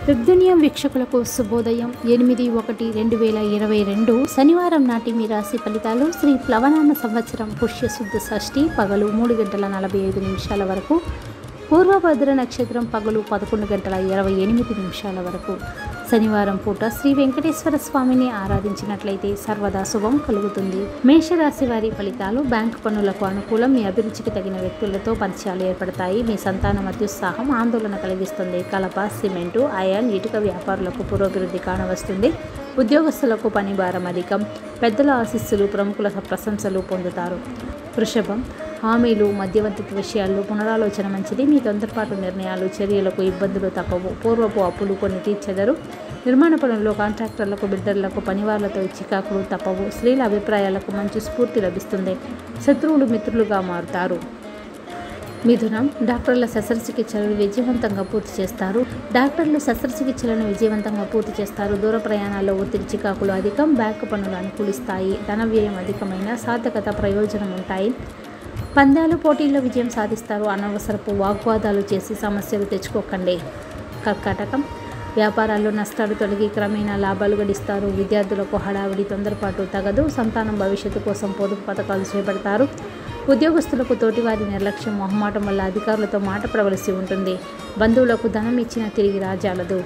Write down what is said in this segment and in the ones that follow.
యుగ్ధనియం వీక్షకులకు శుభోదయం ఎనిమిది ఒకటి రెండు వేల ఇరవై రెండు శనివారం నాటి మీ రాశి ఫలితాలు శ్రీ ప్లవనామ సంవత్సరం పుష్యశుద్ధ షష్ఠి పగలు మూడు గంటల నలభై ఐదు నిమిషాల వరకు పూర్వభద్ర నక్షత్రం పగలు పదకొండు గంటల ఇరవై ఎనిమిది నిమిషాల వరకు శనివారం పూట శ్రీ వెంకటేశ్వర స్వామిని ఆరాధించినట్లయితే సర్వదా శుభం కలుగుతుంది మేషరాశి వారి ఫలితాలు బ్యాంకు పనులకు అనుకూలం మీ అభిరుచికి తగిన వ్యక్తులతో పరిచయాలు ఏర్పడతాయి మీ సంతానం అత్యుత్సాహం ఆందోళన కలిగిస్తుంది కలప సిమెంటు అయాన్ ఇటుక వ్యాపారులకు పురోభివృద్ధి కానవస్తుంది ఉద్యోగస్తులకు పని భారం అధికం పెద్దల ఆశీస్సులు ప్రముఖుల ప్రశంసలు పొందుతారు వృషభం హామీలు మధ్యవర్తిత్వ విషయాల్లో పునరాలోచన మంచిది మీ తొందరపాటు నిర్ణయాలు చర్యలకు ఇబ్బందులు తప్పవు పూర్వపు అప్పులు కొన్ని తీర్చెదరు నిర్మాణ పనుల్లో కాంట్రాక్టర్లకు బిల్డర్లకు పనివాళ్లతో చికాకులు తప్పవు స్త్రీల అభిప్రాయాలకు మంచి స్ఫూర్తి లభిస్తుంది శత్రువులు మిత్రులుగా మారుతారు మిథునం డాక్టర్ల శస్త్రచికిత్సలను విజయవంతంగా పూర్తి చేస్తారు డాక్టర్లు శస్త్రచికిత్సలను విజయవంతంగా పూర్తి చేస్తారు దూర ప్రయాణాల్లో ఒత్తిడి చికాకులు అధికం బ్యాంకు పనులు అనుకూలిస్తాయి ధన వ్యయం అధికమైన సార్థకత ప్రయోజనం ఉంటాయి పందాలు పోటీల్లో విజయం సాధిస్తారు అనవసరపు వాగ్వాదాలు చేసి సమస్యలు తెచ్చుకోకండి కర్కాటకం వ్యాపారాల్లో నష్టాలు తొలగి క్రమేణా లాభాలు గడిస్తారు విద్యార్థులకు హడావిడి తొందరపాటు తగదు సంతానం భవిష్యత్తు కోసం పొదుపు పథకాలు చేపడతారు ఉద్యోగస్తులకు తోటివారి నిర్లక్ష్యం మొహమాటం వల్ల అధికారులతో మాట పడవలసి ఉంటుంది బంధువులకు ధనం ఇచ్చిన తిరిగి రాజాలదు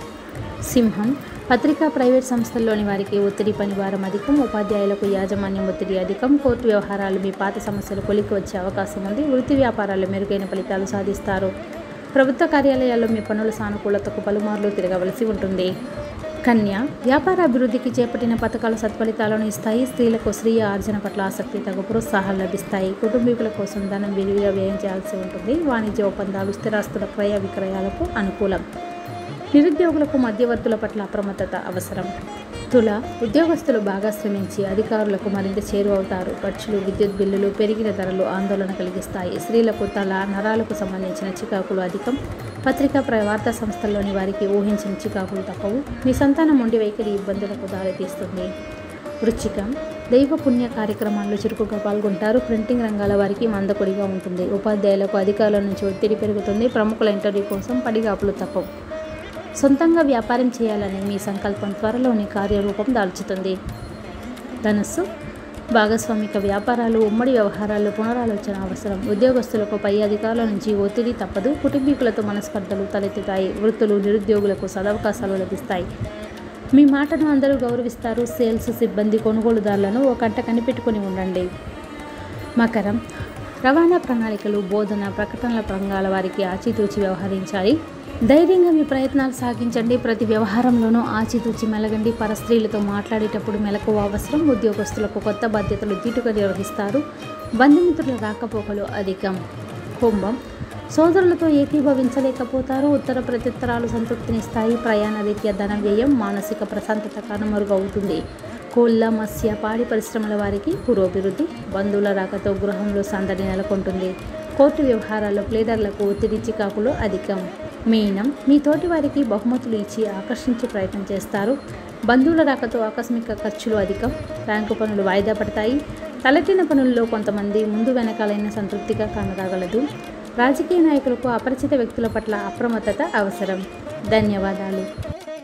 సింహం పత్రికా ప్రైవేట్ సంస్థల్లోని వారికి ఒత్తిడి పనివారం అధికం ఉపాధ్యాయులకు యాజమాన్యం ఒత్తిడి అధికం కోర్టు వ్యవహారాలు మీ పాత సమస్యలు కొలికి వచ్చే అవకాశం ఉంది వృత్తి వ్యాపారాల్లో మెరుగైన ఫలితాలు సాధిస్తారు ప్రభుత్వ కార్యాలయాల్లో మీ పనుల సానుకూలతకు పలుమార్లు తిరగవలసి ఉంటుంది కన్య వ్యాపార అభివృద్ధికి చేపట్టిన పథకాలు సత్ఫలితాలను ఇస్తాయి స్త్రీలకు స్త్రీయ ఆర్జన పట్ల ఆసక్తి తగు ప్రోత్సాహాలు లభిస్తాయి కుటుంబీకుల కోసం ధనం విరివిగా వ్యయం చేయాల్సి ఉంటుంది వాణిజ్య ఒప్పందాలు స్థిరాస్తుల క్రయ విక్రయాలకు అనుకూలం నిరుద్యోగులకు మధ్యవర్తుల పట్ల అప్రమత్తత అవసరం తుల ఉద్యోగస్తులు బాగా శ్రమించి అధికారులకు మరింత చేరువవుతారు ఖర్చులు విద్యుత్ బిల్లులు పెరిగిన ధరలు ఆందోళన కలిగిస్తాయి స్త్రీలకు తల నరాలకు సంబంధించిన చికాకులు అధికం పత్రికా ప్ర వార్తా సంస్థల్లోని వారికి ఊహించిన చికాకులు తప్పవు మీ సంతానం ఉండి వైఖరి ఇబ్బందులకు దారితీస్తుంది వృచ్చికం దైవ పుణ్య కార్యక్రమాల్లో చురుకుగా పాల్గొంటారు ప్రింటింగ్ రంగాల వారికి మందకొడిగా ఉంటుంది ఉపాధ్యాయులకు అధికారుల నుంచి ఒత్తిడి పెరుగుతుంది ప్రముఖుల ఇంటర్వ్యూ కోసం పడిగాపులు తప్పవు సొంతంగా వ్యాపారం చేయాలనే మీ సంకల్పం త్వరలోని కార్యరూపం దాల్చుతుంది ధనస్సు భాగస్వామిక వ్యాపారాలు ఉమ్మడి వ్యవహారాల్లో పునరాలోచన అవసరం ఉద్యోగస్తులకు పై అధికారుల నుంచి ఒత్తిడి తప్పదు కుటుంబీకులతో మనస్పర్ధలు తలెత్తుతాయి వృత్తులు నిరుద్యోగులకు సదవకాశాలు లభిస్తాయి మీ మాటను అందరూ గౌరవిస్తారు సేల్స్ సిబ్బంది కొనుగోలుదారులను ఒక కంట కనిపెట్టుకుని ఉండండి మకరం రవాణా ప్రణాళికలు బోధన ప్రకటనల రంగాల వారికి ఆచితూచి వ్యవహరించాలి ధైర్యంగా మీ ప్రయత్నాలు సాగించండి ప్రతి వ్యవహారంలోనూ ఆచితూచి మెలగండి పరస్త్రీలతో మాట్లాడేటప్పుడు మెలకువ అవసరం ఉద్యోగస్తులకు కొత్త బాధ్యతలు దీటుగా నిర్వహిస్తారు బంధుమిత్రుల రాకపోకలు అధికం కుంభం సోదరులతో ఏకీభవించలేకపోతారు ఉత్తర ప్రత్యుత్తరాలు సంతృప్తినిస్తాయి ప్రయాణ రీత్యా ధన వ్యయం మానసిక ప్రశాంతత కనుమరుగవుతుంది కోళ్ళ మత్స్య పాడి పరిశ్రమల వారికి పురోభివృద్ధి బంధువుల రాకతో గృహంలో సందడి నెలకొంటుంది కోర్టు వ్యవహారాల్లో ప్లేడర్లకు ఒత్తిడి చికాకులు అధికం మీనం మీ తోటి వారికి బహుమతులు ఇచ్చి ఆకర్షించే ప్రయత్నం చేస్తారు బంధువుల రాకతో ఆకస్మిక ఖర్చులు అధికం బ్యాంకు పనులు వాయిదా పడతాయి తలెత్తిన పనుల్లో కొంతమంది ముందు వెనకాలైన సంతృప్తిగా కానరాగలదు రాజకీయ నాయకులకు అపరిచిత వ్యక్తుల పట్ల అప్రమత్తత అవసరం ధన్యవాదాలు